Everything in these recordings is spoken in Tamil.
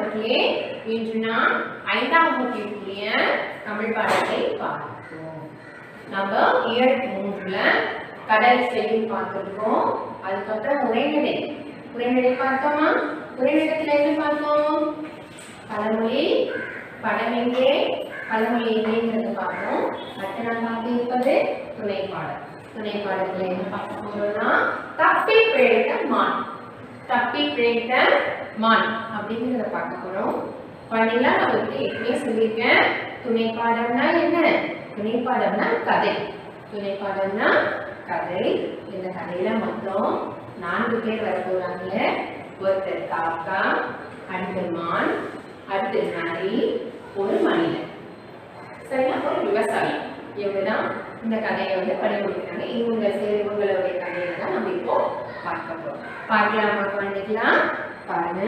மாணவர்களே இன்று நாம் ஐந்தாம் வகுப்பிற்குரிய தமிழ் பாடத்தை பார்ப்போம் நம்ம இயல் மூன்றுல கடல் செயல் பார்த்துருக்கோம் அதுக்கப்புறம் உரைநடை உரைநடை பார்த்தோமா உரைநடத்துல என்ன பார்த்தோம் பழமொழி படம் எங்கே பழமொழி எங்கேங்கிறத பார்த்தோம் அடுத்து நாம் பார்த்து இருப்பது துணை பாடம் துணை பாடத்துல என்ன பார்க்க போறோம்னா தப்பி பிழைத்த மான் தப்பி பிழைத்த மான் அப்படிங்கிறத பார்க்க போறோம் குழந்தைங்களா நான் உங்களுக்கு ஏற்கனவே சொல்லியிருக்கேன் துணை பாடம்னா என்ன துணை பாடம்னா கதை துணை பாடம்னா கதை இந்த கதையில மொத்தம் நான்கு பேர் வர போறாங்க ஒருத்தர் காக்கா அடுத்து மான் அடுத்து நரி ஒரு மனிதன் சரியா ஒரு விவசாயி இவங்க தான் இந்த கதையை வந்து பண்ணி முடிக்கிறாங்க இவங்க சரி இவங்களுடைய கதையை தான் நம்ம இப்போ பார்க்க போறோம் பார்க்கலாமா குழந்தைக்கலாம் பாருங்க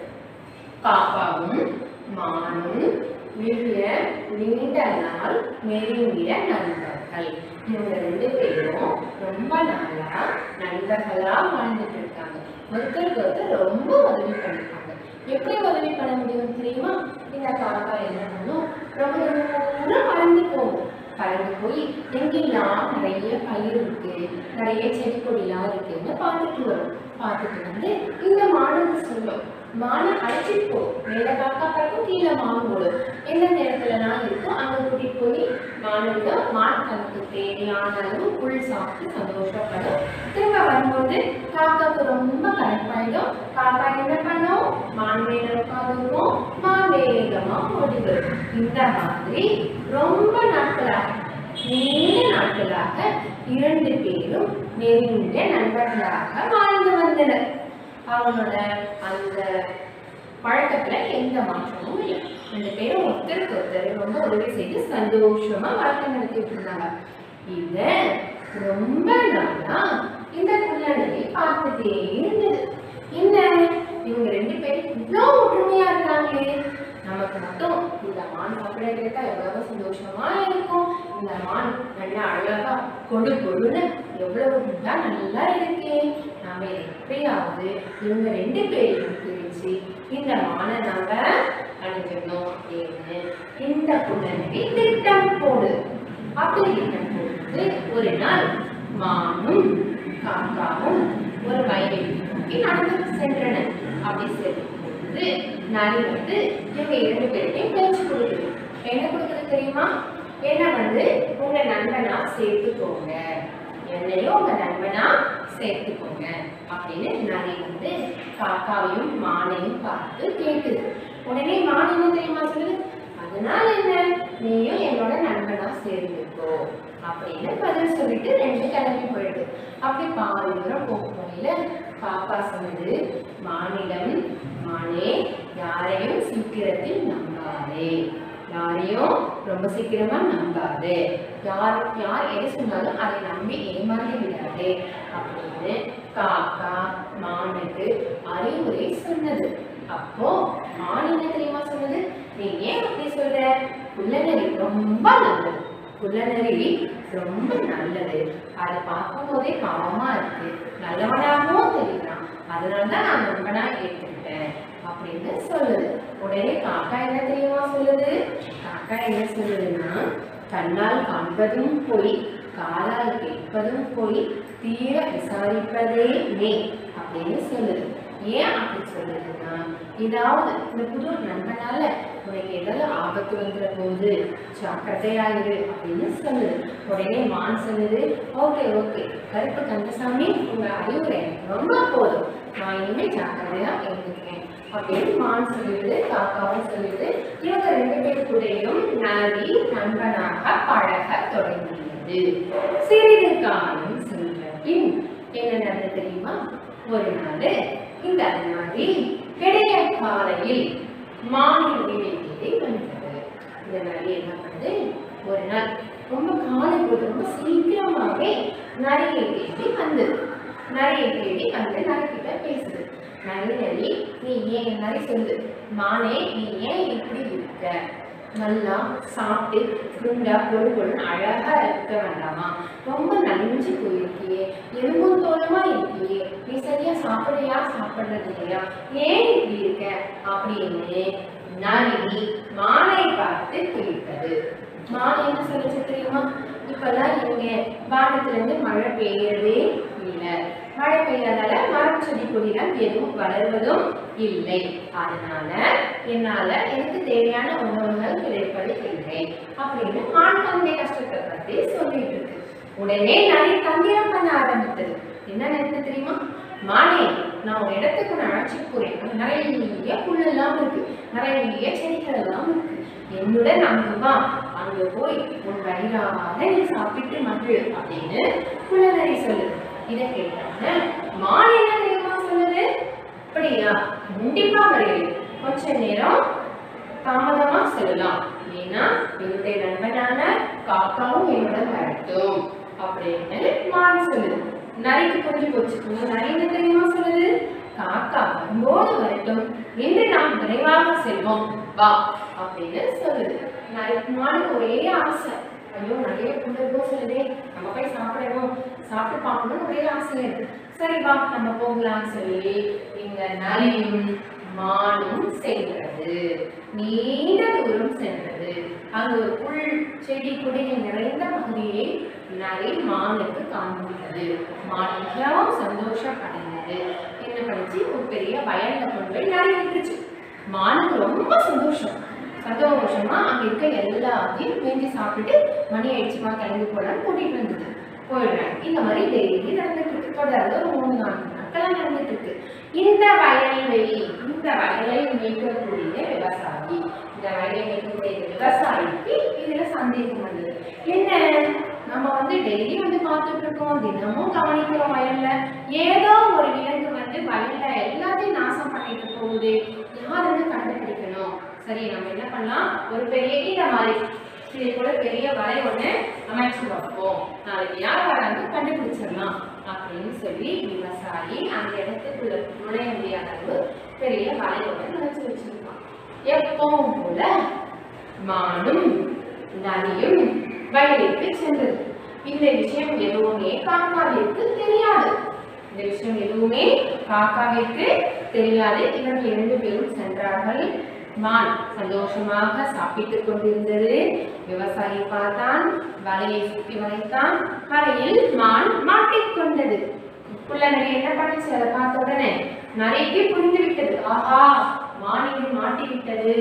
காப்பாவும் மானும் விழிய நீண்ட நாள் நெருங்கிய நண்பர்கள் இவங்க ரெண்டு பேரும் ரொம்ப நாளா நண்பர்களா வாழ்ந்துட்டு இருக்காங்க ஒருத்தருக்கு ஒருத்தர் ரொம்ப உதவி பண்ணிருக்காங்க எப்படி உதவி பண்ண முடியும் தெரியுமா இந்த காக்கா என்ன பண்ணும் ரொம்ப தூரம் பறந்து போகும் பறந்து போய் எங்கெல்லாம் நிறைய பயிர் இருக்கு நிறைய செடி கொடிலாம் இருக்குன்னு பார்த்துட்டு வரும் பார்த்துட்டு வந்து இந்த மானுக்கு சொல்லும் மானை அழைச்சிட்டு போ மேல காக்கா பறக்கும் கீழே மான் போடும் எந்த நேரத்துலலாம் இருக்கோ அங்க கூட்டிட்டு போய் மானுக்கு மான் தனக்கு தேவையான அளவு புல் சாப்பிட்டு சந்தோஷப்படும் திரும்ப வரும்போது காக்காக்கு ரொம்ப களைப்பாயிடும் காக்கா என்ன பண்ணும் மான் மேல உட்காந்துருக்கும் மான் வேகமா ஓடி வரும் இந்த மாதிரி ரொம்ப நாட்களாக நீண்ட நாட்களாக இரண்டு பேரும் நெருங்கிய நண்பர்களாக வாழ்ந்து வந்தனர் அவங்களோட அந்த பழக்கத்துல எந்த மாற்றமும் இல்லை ரெண்டு பேரும் ஒருத்தருக்கு ஒருத்தர் ரொம்ப உதவி செய்து சந்தோஷமா வாழ்க்கை நடத்திட்டு இருந்தாங்க இத ரொம்ப நாளா இந்த குள்ளநகை பார்த்துட்டே இருந்தது என்ன இவங்க ரெண்டு பேரும் இவ்வளோ ஒற்றுமையா இருக்காங்களே நமக்கு மட்டும் இந்த மான் சாப்பிட கிடைத்தா எவ்வளவு சந்தோஷமா இருக்கும் இந்த மான் நல்லா அழகா கொடு கொடுன்னு எவ்வளவு குண்டா நல்லா இருக்கே நாம இதை எப்படியாவது இவங்க ரெண்டு பேரையும் பிரிச்சு இந்த மானை நாம அணிஞ்சிடணும் அப்படின்னு இந்த குழந்தை திட்டம் போடு அப்படி திட்டம் போட்டு ஒரு நாள் மானும் காக்காவும் ஒரு வயலை நோக்கி நடந்து சென்றன அப்படி செல்லும் பொழுது நரி வந்து இவங்க இரண்டு பேருக்கும் பேச்சு கொடுக்குது என்ன கொடுக்குது தெரியுமா என்ன வந்து உங்க நண்பனா சேர்த்துக்கோங்க என்னையும் உங்க நண்பனா சேர்த்துக்கோங்க அப்படின்னு நரி வந்து காக்காவையும் மானையும் பார்த்து கேட்குது உடனே மான் என்ன தெரியுமா சொல்லுது அதனால என்ன நீயும் என்னோட நண்பனா சேர்ந்துக்கோ அப்படின்னு பதில் சொல்லிட்டு ரெண்டு கிளம்பி போயிடுது அப்படி பாதி தூரம் போகையில பாப்பா சொன்னது மானிடம் மானே யாரையும் சீக்கிரத்தில் நம்பாதே யாரையும் ரொம்ப சீக்கிரமா நம்பாது யார் யார் எது சொன்னாலும் அதை நம்பி ஏமாந்து விடாதே அப்படின்னு காக்கா மானுக்கு அறிவுரை சொன்னது அப்போ மான் என்ன தெரியுமா சொன்னது நீ ஏன் அப்படி சொல்ற குள்ளநரி ரொம்ப நல்லது குள்ளநரி ரொம்ப நல்லது அதை பார்க்கும் போதே பாவமா இருக்கு நல்லவனாகவும் தெரியுறான் அதனால தான் நான் நண்பனா ஏற்றுக்கிட்டேன் அப்படின்னு சொல்லுது உடனே காக்கா என்ன தெரியுமா சொல்லுது காக்கா என்ன சொல்லுதுன்னா கண்ணால் காண்பதும் போய் காலால் கேட்பதும் போய் தீர விசாரிப்பதே மே அப்படின்னு சொல்லுது ஏன் அப்படி சொல்லுதுன்னா இதாவது இந்த புது நண்பனால உனக்கு ஏதாவது ஆபத்து வந்துட போகுது ஜாக்கிரதையாயிரு அப்படின்னு சொல்லுது உடனே மான் சொல்லுது ஓகே ஓகே கருப்பு கந்தசாமி உங்க அறிவுரை எனக்கு ரொம்ப போதும் நான் இனிமே ஜாக்கிரதையா இருந்துக்கிறேன் அப்படின்னு மான் சொல்லிடுது காக்காவும் சொல்லிடுது இவங்க ரெண்டு பேர் கூடயும் நரி நண்பனாக பழக தொடங்கியது சிறிது காலம் சென்ற பின் என்ன நடந்தது தெரியுமா ஒரு நாள் இந்த நரி விடிய காலையில் மானின் வீட்டை தேடி வந்தது இந்த நரி என்ன பண்ணுது ஒரு நாள் ரொம்ப காலை போது ரொம்ப சீக்கிரமாவே நரியை தேடி வந்தது நரியை தேடி வந்து நரிக்கிட்ட பேசுது நரி நரி நீ ஏன் நரி சொல்லுது மானே நீ ஏன் இப்படி இருக்க நல்லா சாப்பிட்டு குண்டா பொழு பொழுன்னு அழகா இருக்க வேண்டாமா ரொம்ப நலிஞ்சு போயிருக்கியே எலும்பும் தோலுமா இருக்கியே நீ சரியா சாப்பிடுறியா சாப்பிடுறது இல்லையா ஏன் இப்படி இருக்க அப்படின்னு நரி மானை பார்த்து கேட்டது மான் என்ன சொல்லுச்சு தெரியுமா இப்பெல்லாம் இங்க வானத்துல இருந்து மழை பெய்யறதே இல்லை மழை பெய்யாதால மரம் செடி கொடிலாம் எதுவும் வளர்வதும் இல்லை அதனால என்னால எனக்கு தேவையான உணவுகள் கிடைப்பது இல்லை அப்படின்னு மான் தந்தை கஷ்டத்தை பத்தி சொல்லிட்டு இருக்கு உடனே நரி தந்திரம் பண்ண ஆரம்பித்தது என்ன நினைத்து தெரியுமா மானே நான் ஒரு இடத்துக்கு நான் அழைச்சிட்டு போறேன் அங்க நிறைய புல்லெல்லாம் இருக்கு நிறைய செடிகள் எல்லாம் இருக்கு என்னுடன் அங்கு வா அங்க போய் உன் வயிறாக நீ சாப்பிட்டு மகிழ் அப்படின்னு குள்ளநரி சொல்லுது இதை கேட்டாங்க மான் என்ன தெரியுமா சொல்லுது அப்படியா கண்டிப்பா வருகிறேன் கொஞ்ச நேரம் தாமதமா செல்லலாம் ஏன்னா என்னுடைய நண்பனான காக்காவும் என்னுடன் வரட்டும் அப்படின்னு மான் சொல்லுது நரிக்கு கொஞ்சம் போச்சுக்கோங்க நரி என்ன தெரியுமா சொல்லுது காக்கா வரும்போது வரட்டும் இன்று நாம் விரைவாக செல்வோம் வா அப்படின்னு சொல்லுது நரி மானுக்கு ஒரே ஆசை ஐயோ நிறைய புள்ளர்களோ சொல்லுதே நம்ம போய் சாப்பிடணும் சாப்பிட்டு பார்க்கணும்னு ஒரே ஆசையா இருக்கு சரி வா நம்ம போகலாம்னு சொல்லி இந்த நரியும் மானும் சென்றது நீண்ட தூரம் சென்றது அங்கு ஒரு புல் செடி கொடிகள் நிறைந்த பகுதியை நரி மானுக்கு காண்பித்தது மான் மிகவும் சந்தோஷம் அடைந்தது என்ன பண்ணிச்சு ஒரு பெரிய வயல்ல கொண்டு போய் நரி விட்டுருச்சு மானுக்கு ரொம்ப சந்தோஷம் சந்தோஷமா அங்க இருக்க எல்லாத்தையும் மேஞ்சி சாப்பிட்டுட்டு மணி ஆயிடுச்சுமா கிளம்பி போலான்னு கூட்டிட்டு வந்தது போயிடுறாங்க இந்த மாதிரி டெய்லி நடந்துட்டு இருக்கு தொடர்ந்து ஒரு மூணு நான்கு நாட்களா நடந்துட்டு இருக்கு இந்த வயல்வெளி இந்த வயலை மேய்க்கக்கூடிய விவசாயி இந்த வயலை மேய்க்கக்கூடிய விவசாயிக்கு இதுல சந்தேகம் வந்தது என்ன நம்ம வந்து டெய்லி வந்து பார்த்துட்டு இருக்கோம் தினமும் கவனிக்கிறோம் வயல்ல ஏதோ ஒரு விலங்கு வந்து வயல்ல எல்லாத்தையும் நாசம் பண்ணிட்டு போகுது யாருன்னு கண்டுபிடிக்கணும் சரி நம்ம என்ன பண்ணலாம் ஒரு பெரிய இந்த மாதிரி இது கூட பெரிய வலை ஒண்ணு அமைச்சு வைப்போம் நாளைக்கு யார் வராங்க கண்டுபிடிச்சிடலாம் அப்படின்னு சொல்லி விவசாயி அந்த இடத்துக்குள்ள நுழைய முடியாத அளவு பெரிய வலை ஒண்ணு நினைச்சு வச்சிருக்கான் எப்பவும் போல மானும் நரியும் வயலுக்கு சென்றது இந்த விஷயம் எதுவுமே காக்காவிற்கு தெரியாது இந்த விஷயம் எதுவுமே காக்காவிற்கு தெரியாது இவர்கள் இரண்டு பேரும் சென்றார்கள் மான் சந்தோஷமாக சாப்பிட்டுக் கொண்டிருந்தது விவசாயி பார்த்தான் வலையை சுற்றி வளைத்தான் வலையில் மான் மாட்டிக்கொண்டது புள்ள நரி என்ன பண்ணுச்சு அதை பார்த்த உடனே நரிக்கு புரிந்து விட்டது ஆஹா மான் இங்கு மாட்டிவிட்டது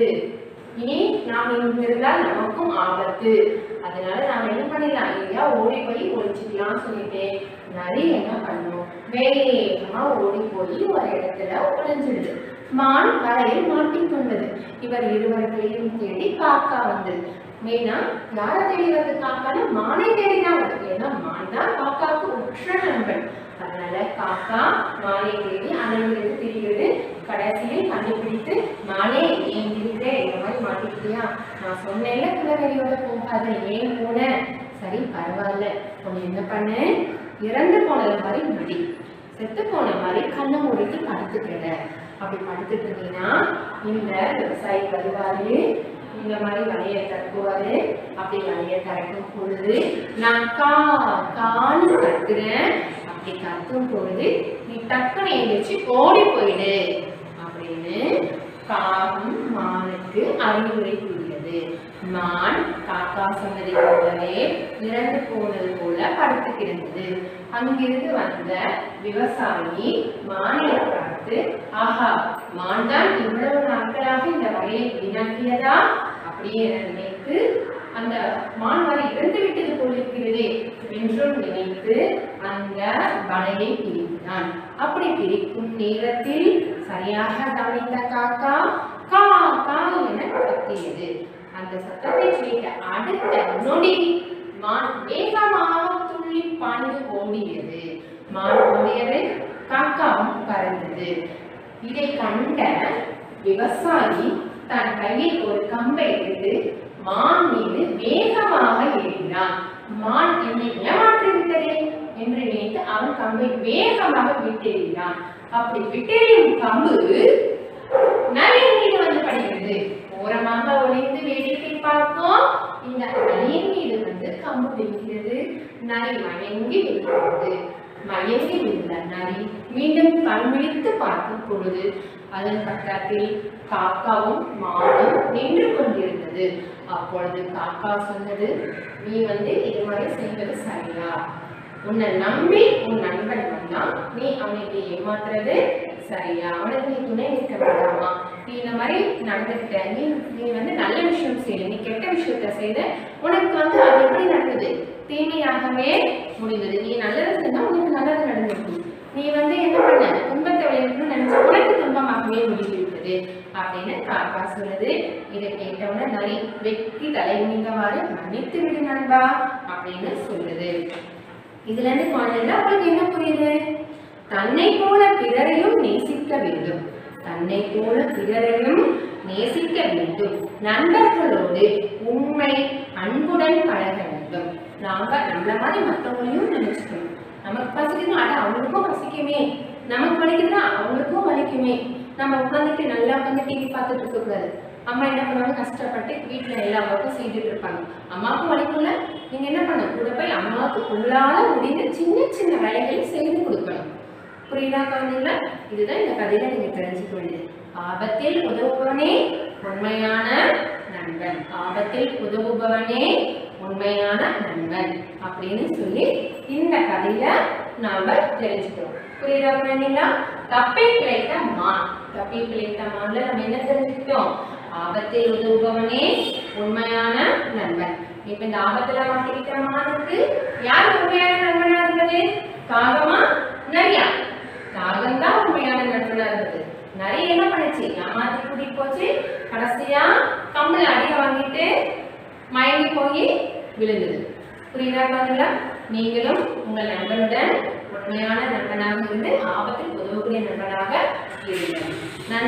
இனி நாம் இங்க இருந்தால் நமக்கும் ஆபத்து அதனால நாம என்ன பண்ணிடலாம் இல்லையா ஓடி போய் ஒழிச்சுக்கலாம் சொல்லிட்டு நரி என்ன பண்ணும் வேகமா ஓடி போய் ஒரு இடத்துல ஒளிஞ்சிடுது மான் வலையில் மாட்டிக்கொண்டது இவர் இருவர்களையும் தேடி காக்கா வந்தது மெயினா யாரை தேடி வருது காக்கான்னு மானை தேடிதான் வருது ஏன்னா மான் தான் காக்காவுக்கு உற்ற நண்பன் அதனால காக்கா மானை தேடி அனைவருக்கு திரிகிறது கடைசியில் கண்டுபிடித்து மானே ஏன் இருக்கிற இந்த மாதிரி மாட்டிக்கிட்டியா நான் சொன்னேன்ல குலவெறியோட போகாத ஏன் போன சரி பரவாயில்ல உன்னை என்ன பண்ணு இறந்து போனது மாதிரி நடி செத்து போன மாதிரி கண்ணை மூடிட்டு படுத்துக்கிட அப்படி படுத்துட்டு இருந்தீங்கன்னா இந்த விவசாயி வருவாரு இந்த மாதிரி வலையை திறக்குவாரு அப்படி வலையை திறக்கும் பொழுது நான் கா கான்னு கத்துறேன் அப்படி கத்தும் பொழுது நீ டக்குன்னு எழுந்திரிச்சு ஓடி போயிடு அப்படின்னு காகம் மானுக்கு அறிவுரை கூறியது மான் காக்கா சொன்னதை போலவே இறந்து போனது போல படுத்து கிடந்தது அங்கிருந்து வந்த விவசாயி மானை பார்த்து ஆஹா மான் தான் இவ்வளவு நாட்களாக இந்த வகையை வீணாக்கியதா அப்படியே நினைத்து அந்த மான் வரை இறந்து விட்டது போல் இருக்கிறதே என்றும் நினைத்து அந்த வலையை பிரித்தான் அப்படி பிரிக்கும் நேரத்தில் சரியாக கவனித்த காக்கா கா கா என கத்தியது அந்த சத்தத்தை கேட்ட அடுத்த நொடி மான் வேகமாக துள்ளி பாய்ந்து ஓடியது மான் ஓடியது காக்காவும் பறந்தது இதை கண்ட விவசாயி தன் கையில் ஒரு கம்பை எடுத்து மான் மீது வேகமாக ஏறினான் மான் என்னை ஏமாற்றி விட்டதே என்று நினைத்து அவன் கம்பை வேகமாக விட்டெறிகிறான் அப்படி விட்டெறியும் கம்பு நரியின் மீது வந்து படுகிறது ஓரமாக ஒளிந்து வேடிக்கை இந்த நரியின் மீது வந்து கம்பு விழுகிறது நரி மயங்கி விழுகிறது மயங்கி விழுந்த நரி மீண்டும் கண் விழித்து பார்க்கும் பொழுது அதன் பக்கத்தில் காக்காவும் மானும் நின்று கொண்டிருந்தது அப்பொழுது காக்கா சொன்னது நீ வந்து இது மாதிரி செய்வது சரியா உன்னை நம்பி உன் நண்பன் வந்தான் நீ அவனை இப்படி ஏமாத்துறது சரியா அவனுக்கு நீ துணை நிற்க வேண்டாமா நீ இந்த மாதிரி நடந்துக்கிட்ட நீ நீ வந்து நல்ல விஷயம் செய்யல நீ கெட்ட விஷயத்த செய்த உனக்கு வந்து அது எப்படி நடக்குது தீமையாகவே முடிந்தது நீ நல்லது செஞ்சா உனக்கு நல்லது நடந்திருக்கும் நீ வந்து என்ன பண்ண துன்பத்தை விளைவிக்கணும்னு நினைச்ச உனக்கு துன்பமாகவே முடிந்துவிட்டது அப்படின்னு காக்கா சொல்லுது இதை கேட்டவுடனே நரி வெட்டி தலை குனிந்தவாறு மன்னித்து விடு நண்பா அப்படின்னு சொல்லுது இதுல இருந்து குழந்தைங்களா உங்களுக்கு என்ன புரியுது தன்னை போல பிறரையும் நேசிக்க வேண்டும் தன்னை போல பிறரையும் நேசிக்க வேண்டும் நண்பர்களோடு உண்மை அன்புடன் பழக வேண்டும் நாம நம்மள மாதிரி மற்றவங்களையும் நினைச்சுக்கணும் நமக்கு பசிக்குதுன்னா அட அவங்களுக்கும் பசிக்குமே நமக்கு வலிக்குதுன்னா அவங்களுக்கும் வலிக்குமே நம்ம உட்காந்துட்டு நல்லா உட்காந்து டிவி பார்த்துட்டு இருக்க கூடாது அம்மா என்ன பண்ணுவாங்க கஷ்டப்பட்டு வீட்டில் எல்லா ஒர்க்கும் செய்துட்டு இருப்பாங்க அம்மாவுக்கும் வலிக்கும்ல நீங்க என்ன பண்ணணும் கூட போய் அம்மாவுக்கு உங்களால முடிந்த சின்ன சின்ன வேலைகளை செய்து கொடுக்கணும் புரியுதா குழந்தைங்களா இதுதான் இந்த கதையில நீங்க தெரிஞ்சுக்க வேண்டியது ஆபத்தில் உதவுபவனே உண்மையான நண்பன் ஆபத்தில் உதவுபவனே உண்மையான நண்பன் அப்படின்னு சொல்லி இந்த கதையில நாம தெரிஞ்சுக்கிறோம் புரியுதா குழந்தைங்களா தப்பை பிழைத்த மான் தப்பை பிழைத்த மான்ல நம்ம என்ன தெரிஞ்சுக்கிட்டோம் ஆபத்தில் உதவுபவனே உண்மையான நண்பன் இப்ப இந்த ஆபத்துல மாட்டிக்கிட்ட மானுக்கு யார் உண்மையான நண்பனா இருந்தது காகமா நரியா காகம் தான் உண்மையான நண்பனா இருந்தது நிறைய என்ன பண்ணுச்சு ஏமாத்தி கூட்டிட்டு போச்சு கடைசியா கம்பள அடிய வாங்கிட்டு மயங்கி போய் விழுந்தது புரியுதா பாருங்களா நீங்களும் உங்கள் நண்பனுடன் உண்மையான நண்பனாக இருந்து ஆபத்தில் உதவக்கூடிய நண்பனாக இருங்கள் நன்றி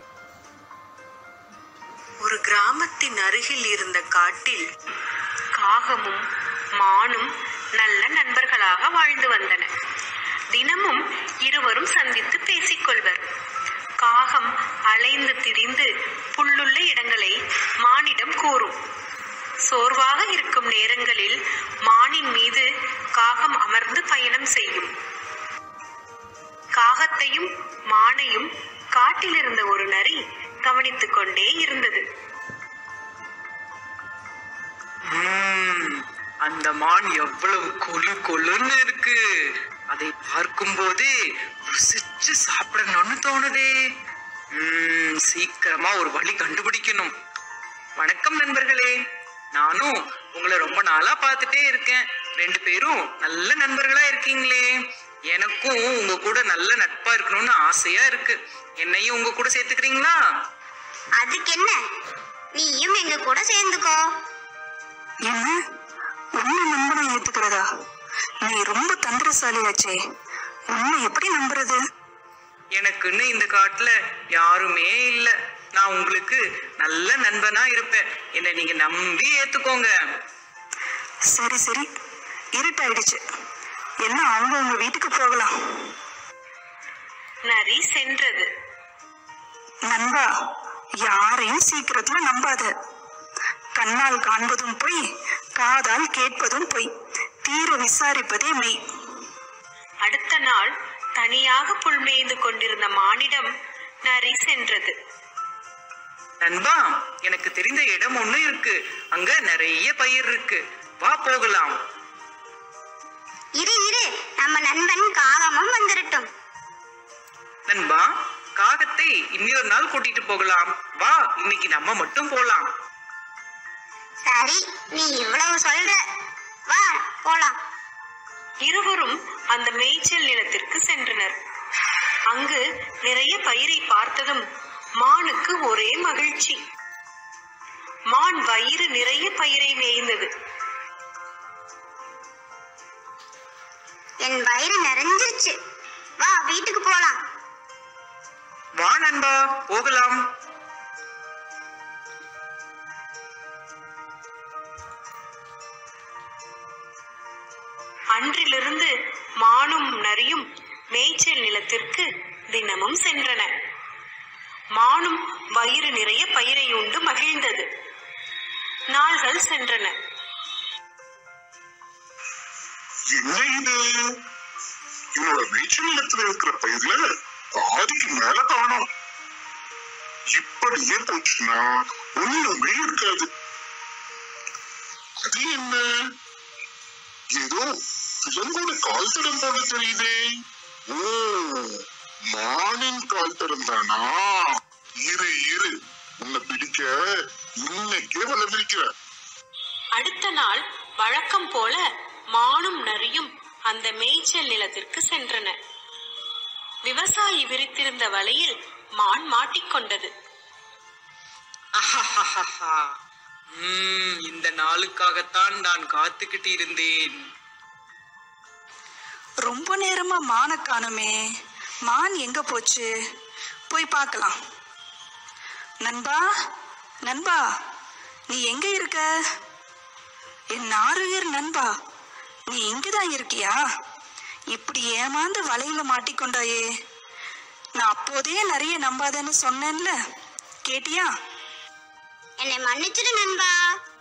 ஒரு கிராமத்தின் அருகில் இருந்த காட்டில் காகமும் மானும் நல்ல நண்பர்களாக வாழ்ந்து வந்தன தினமும் இருவரும் சந்தித்து பேசிக்கொள்வர் காகம் அலைந்து திரிந்து புல்லுள்ள இடங்களை மானிடம் கூறும் சோர்வாக இருக்கும் நேரங்களில் மானின் மீது காகம் அமர்ந்து பயணம் செய்யும் காகத்தையும் மானையும் காட்டில் இருந்த ஒரு நரி கவனித்துக் கொண்டே இருந்தது ம்ம், அந்த மான் எவ்வளவு கொழு கொழுன்னு இருக்கு அதை பார்க்கும் போதே ருசிச்சு சாப்பிடணும்னு தோணுதே ம்ம், சீக்கிரமா ஒரு வழி கண்டுபிடிக்கணும் வணக்கம் நண்பர்களே நானும் உங்களை ரொம்ப நாளா பார்த்துட்டே இருக்கேன் ரெண்டு பேரும் நல்ல நண்பர்களா இருக்கீங்களே எனக்கும் உங்க கூட நல்ல நட்பா இருக்கணும்னு ஆசையா இருக்கு என்னையும் உங்க கூட சேர்த்துக்கிறீங்களா அதுக்கு என்ன நீயும் எங்க கூட சேர்ந்துக்கோ என்ன உன்னை நண்பனை ஏத்துக்கிறதா நீ ரொம்ப தந்திரசாலியாச்சே உன்னை எப்படி நம்புறது எனக்குன்னு இந்த காட்டுல யாருமே இல்ல நான் உங்களுக்கு நல்ல நண்பனா இருப்பேன் என்னை நீங்க நம்பி ஏத்துக்கோங்க சரி சரி இருட்டாயிடுச்சு எல்லாம் அவங்க உங்க வீட்டுக்கு போகலாம் நரி சென்றது நண்பா யாரையும் சீக்கிரத்துல நம்பாத கண்ணால் காண்பதும் பொய் காதால் கேட்பதும் பொய் தீர விசாரிப்பதே மெய் அடுத்த நாள் தனியாக புல் மேய்ந்து கொண்டிருந்த மானிடம் நரி சென்றது நண்பா எனக்கு தெரிந்த இடம் ஒண்ணு இருக்கு அங்க நிறைய பயிர் இருக்கு வா போகலாம் இரு இரு நம்ம நண்பன் காகமும் வந்துடட்டும் நண்பா காகத்தை இன்னொரு நாள் கூட்டிட்டு போகலாம் வா இன்னைக்கு நம்ம மட்டும் போலாம் சரி நீ இவ்வளவு சொல்ற வா போலாம் இருவரும் அந்த மேய்ச்சல் நிலத்திற்கு சென்றனர் அங்கு நிறைய பயிரை பார்த்ததும் மானுக்கு ஒரே மகிழ்ச்சி மான் வயிறு நிறைய பயிரை மேய்ந்தது என் வயிறு நிறைஞ்சிருச்சு வா வீட்டுக்கு போலாம் வா நண்பா போகலாம் அன்றிலிருந்து மானும் நரியும் மேய்ச்சல் நிலத்திற்கு தினமும் சென்றன மானும் வயிறு நிறைய பயிரை உண்டு மகிழ்ந்தது நாள்கள் சென்றன என்ன இது என்னோட மேய்ச்சல் நிலத்துல இருக்கிற பயிர்ல பாதிக்கு மேல காணோம் இப்படியே போச்சுன்னா ஒண்ணுமே இருக்காது அது என்ன ஏதோ விலங்கோட கால் தடம் போல தெரியுதே ஓ மானின் கால் தடம் தானா இரு இரு உன்னை பிடிக்க இன்னைக்கே வலை விரிக்கிறேன் அடுத்த நாள் வழக்கம் போல மானும் நரியும் அந்த மேய்ச்சல் நிலத்திற்கு சென்றன விவசாயி விரித்திருந்த வலையில் மான் மாட்டிக்கொண்டது அஹஹஹஹா. ம், இந்த நாளுக்காகத்தான் நான் காத்துக்கிட்டு இருந்தேன் ரொம்ப நேரமா மானை காணுமே மான் எங்க போச்சு போய் பார்க்கலாம் நண்பா நண்பா நீ எங்க இருக்க என் நாருயிர் நண்பா நீ இங்கதான் இருக்கியா இப்படி ஏமாந்து வலையில மாட்டிக்கொண்டாயே நான் அப்போதே நிறைய நம்பாதேன்னு சொன்னேன்ல கேட்டியா என்னை மன்னிச்சிடு நண்பா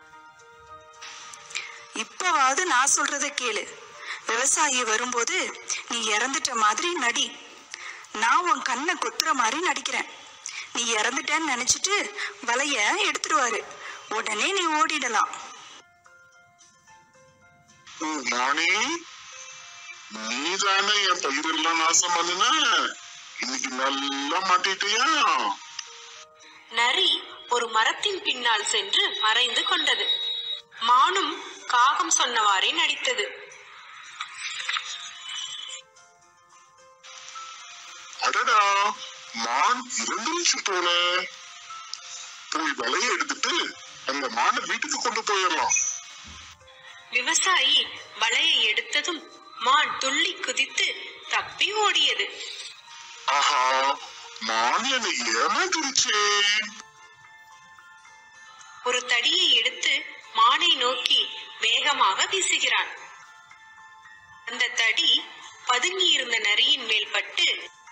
இப்பவாவது நான் சொல்றத கேளு விவசாயி வரும்போது நீ இறந்துட்ட மாதிரி நடி நான் உன் கண்ணை குத்துற மாதிரி நடிக்கிறேன் நீ இறந்துட்டேன்னு நினைச்சிட்டு வலைய எடுத்துடுவாரு உடனே நீ ஓடிடலாம் ஓ, மானே நீதானே என் பயிரெல்லாம் நாசம் பண்ணுன இன்னைக்கு நல்லா மாட்டிட்டியா நரி ஒரு மரத்தின் பின்னால் சென்று மறைந்து கொண்டது மானும் காகம் சொன்னவாறே நடித்தது அடடா மான் இறந்துருச்சு போல போய் வலையை எடுத்துட்டு அந்த மானை வீட்டுக்கு கொண்டு போயிடலாம் விவசாயி வலையை எடுத்ததும் மான் துள்ளி குதித்து தப்பி ஓடியது ஆஹா மான் என்னை ஏமாத்திருச்சே ஒரு தடியை எடுத்து மானை நோக்கி வேகமாக வீசுகிறான் அந்த தடி பதுங்கி இருந்த நரியின் மேல் பட்டு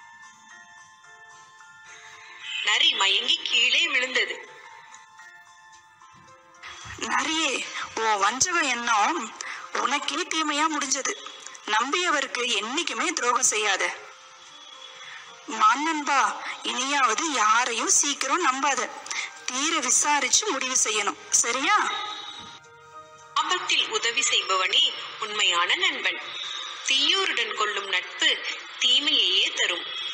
நரி மயங்கி கீழே விழுந்தது நரியே உன் வஞ்சக எண்ணம் உனக்கே தீமையா முடிஞ்சது நம்பியவருக்கு என்னைக்குமே துரோகம் செய்யாத மானன்பா இனியாவது யாரையும் சீக்கிரம் நம்பாத தீர விசாரிச்சு முடிவு செய்யணும் சரியா ஆபத்தில் உதவி செய்பவனே உண்மையான நண்பன் தீயோருடன் கொள்ளும் நட்பு தீமையையே தரும்